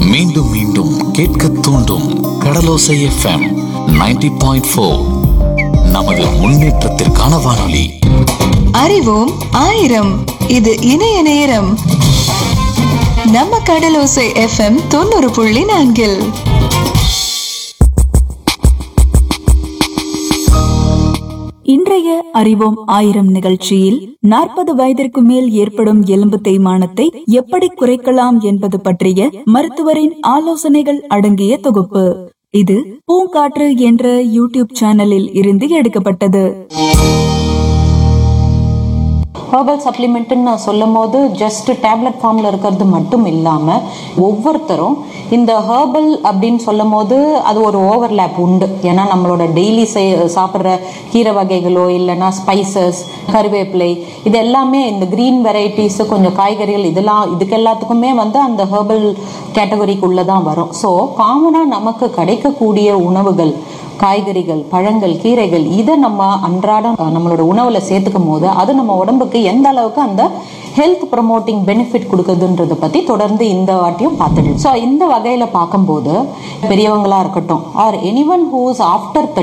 மீண்டும் மீண்டும் கேட்க தூண்டும் கடலோசை எஃப்எம் 90.4 பாயிண்ட் நமது முன்னேற்றத்திற்கான வானொலி அறிவோம் ஆயிரம் இது இணைய நேரம் நம்ம கடலோசை எஃப்எம் தொண்ணூறு புள்ளி நான்கில் இன்றைய அறிவோம் ஆயிரம் நிகழ்ச்சியில் நாற்பது வயதிற்கு மேல் ஏற்படும் எலும்பு தேய்மானத்தை எப்படி குறைக்கலாம் என்பது பற்றிய மருத்துவரின் ஆலோசனைகள் அடங்கிய தொகுப்பு இது பூங்காற்று என்ற யூடியூப் சேனலில் இருந்து எடுக்கப்பட்டது ஹெர்பல் சப்ளிமெண்ட்டுன்னு நான் சொல்லும் போது ஜஸ்ட் டேப்லெட் ஃபார்மில் இருக்கிறது மட்டும் இல்லாமல் ஒவ்வொருத்தரும் இந்த ஹெர்பல் அப்படின்னு சொல்லும் போது அது ஒரு ஓவர்லேப் உண்டு ஏன்னா நம்மளோட டெய்லி சாப்பிட்ற கீரை வகைகளோ இல்லைன்னா ஸ்பைசஸ் கருவேப்பிலை இது எல்லாமே இந்த க்ரீன் வெரைட்டிஸ் கொஞ்சம் காய்கறிகள் இதெல்லாம் இதுக்கு எல்லாத்துக்குமே வந்து அந்த ஹெர்பல் கேட்டகரிக்குள்ளே தான் வரும் ஸோ காமனாக நமக்கு கிடைக்கக்கூடிய உணவுகள் காய்கறிகள் பழங்கள் கீரைகள் இதை நம்ம அன்றாடம் அஹ், நம்மளோட உணவுல சேர்த்துக்கும் போது அது நம்ம உடம்புக்கு எந்த அளவுக்கு அந்த ஹெல்த் ப்ரமோட்டிங் பெனிஃபிட் கொடுக்குதுன்றதை பத்தி தொடர்ந்து இந்த வாட்டியும் பார்த்துட்டு ஸோ இந்த வகையில பார்க்கும்போது பெரியவங்களா இருக்கட்டும் are anyone who's after